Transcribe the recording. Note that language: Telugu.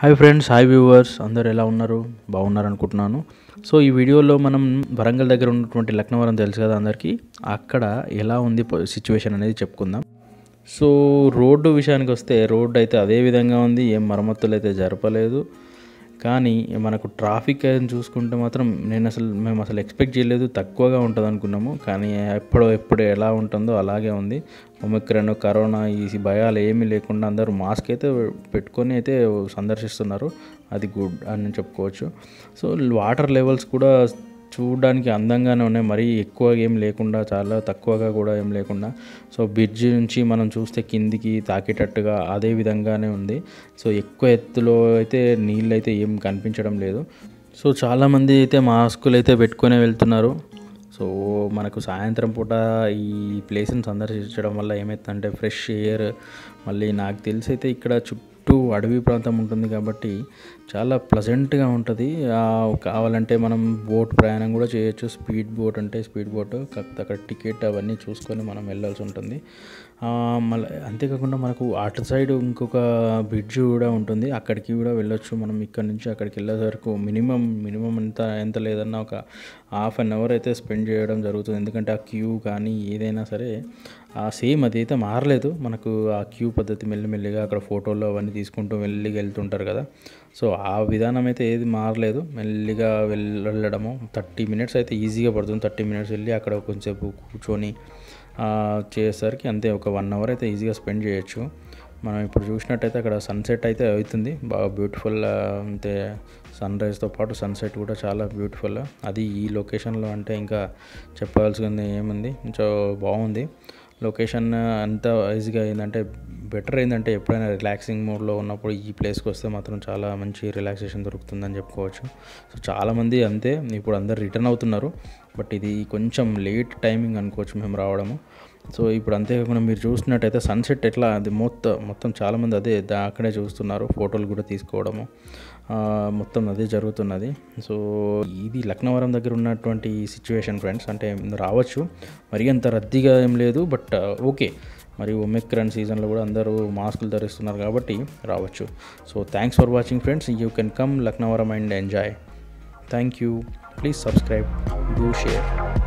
హాయ్ ఫ్రెండ్స్ హాయ్ వ్యూవర్స్ అందరు ఎలా ఉన్నారు బాగున్నారు అనుకుంటున్నాను సో ఈ వీడియోలో మనం వరంగల్ దగ్గర ఉన్నటువంటి లక్నవరం తెలుసు కదా అందరికీ అక్కడ ఎలా ఉంది సిచ్యువేషన్ అనేది చెప్పుకుందాం సో రోడ్డు విషయానికి వస్తే రోడ్డు అయితే అదే విధంగా ఉంది ఏం మరమ్మతులు అయితే జరపలేదు కానీ మనకు ట్రాఫిక్ అని చూసుకుంటే మాత్రం నేను అసలు మేము అసలు ఎక్స్పెక్ట్ చేయలేదు తక్కువగా ఉంటుంది అనుకున్నాము కానీ ఎప్పుడో ఎప్పుడు ఎలా ఉంటుందో అలాగే ఉంది ఒమిక్రాన్ కరోనా ఈ భయాలు ఏమీ లేకుండా అందరూ మాస్క్ అయితే పెట్టుకొని అయితే సందర్శిస్తున్నారు అది గుడ్ అని చెప్పుకోవచ్చు సో వాటర్ లెవెల్స్ కూడా చూడడానికి అందంగానే ఉన్నాయి మరీ ఎక్కువ ఏం లేకుండా చాలా తక్కువగా కూడా ఏం లేకుండా సో బ్రిడ్జ్ నుంచి మనం చూస్తే కిందికి తాకేటట్టుగా అదే విధంగానే ఉంది సో ఎక్కువ ఎత్తులో అయితే నీళ్ళు అయితే ఏం కనిపించడం లేదు సో చాలామంది అయితే మాస్కులు అయితే పెట్టుకొని వెళ్తున్నారు సో మనకు సాయంత్రం పూట ఈ ప్లేస్ని సందర్శించడం వల్ల ఏమవుతుందంటే ఫ్రెష్ ఎయిర్ మళ్ళీ నాకు తెలిసి అయితే ఇక్కడ చుట్టూ అడవి ప్రాంతం ఉంటుంది కాబట్టి చాలా ప్లజెంట్గా ఉంటుంది కావాలంటే మనం బోట్ ప్రయాణం కూడా చేయొచ్చు స్పీడ్ బోట్ అంటే స్పీడ్ బోట్ కాకపోతే అక్కడ టికెట్ అవన్నీ చూసుకొని మనం వెళ్ళాల్సి ఉంటుంది మళ్ళీ అంతేకాకుండా మనకు అటు సైడ్ ఇంకొక బ్రిడ్జ్ కూడా ఉంటుంది అక్కడికి కూడా వెళ్ళొచ్చు మనం ఇక్కడ నుంచి అక్కడికి వెళ్ళే వరకు మినిమం మినిమం ఎంత ఎంత లేదన్నా ఒక హాఫ్ అన్ అవర్ అయితే స్పెండ్ చేయడం జరుగుతుంది ఎందుకంటే ఆ క్యూ కానీ ఏదైనా సరే సేమ్ అది అయితే మారలేదు మనకు ఆ క్యూ పద్ధతి మెల్లిమెల్లిగా అక్కడ ఫోటోలు అవన్నీ తీసుకుంటూ మెల్లిగా వెళ్తుంటారు కదా సో ఆ విధానం అయితే ఏది మారలేదు మెల్లిగా వెళ్ళడము థర్టీ మినిట్స్ అయితే ఈజీగా పడుతుంది థర్టీ మినిట్స్ వెళ్ళి అక్కడ కొంచెంసేపు కూర్చొని చేసేసరికి అంతే ఒక వన్ అవర్ అయితే ఈజీగా స్పెండ్ చేయొచ్చు మనం ఇప్పుడు చూసినట్టయితే అక్కడ సన్సెట్ అయితే అవుతుంది బాగా బ్యూటిఫుల్ అంతే సన్ రైజ్తో పాటు సన్సెట్ కూడా చాలా బ్యూటిఫుల్ అది ఈ లొకేషన్లో అంటే ఇంకా చెప్పాల్సింది ఏముంది సో బాగుంది లొకేషన్ అంతా ఈజీగా ఏంటంటే బెటర్ ఏంటంటే ఎప్పుడైనా రిలాక్సింగ్ మోడ్లో ఉన్నప్పుడు ఈ ప్లేస్కి వస్తే మాత్రం చాలా మంచి రిలాక్సేషన్ దొరుకుతుందని చెప్పుకోవచ్చు సో చాలామంది అంతే ఇప్పుడు అందరు రిటర్న్ అవుతున్నారు బట్ ఇది కొంచెం లేట్ టైమింగ్ అనుకోవచ్చు మేము రావడము సో ఇప్పుడు అంతేకాకుండా మీరు చూసినట్టయితే సన్సెట్ ఎట్లా అది మొత్తం మొత్తం చాలామంది అదే అక్కడే చూస్తున్నారు ఫోటోలు కూడా తీసుకోవడము మొత్తం అదే జరుగుతున్నది సో ఇది లక్నవరం దగ్గర ఉన్నటువంటి సిచ్యువేషన్ ఫ్రెండ్స్ అంటే రావచ్చు మరి అంత రద్దీగా ఏం లేదు బట్ ఓకే మరి ఒమిక్రాన్ సీజన్లో కూడా అందరూ మాస్కులు ధరిస్తున్నారు కాబట్టి రావచ్చు so thanks for watching friends you can come Laknavaram and enjoy thank you please subscribe do share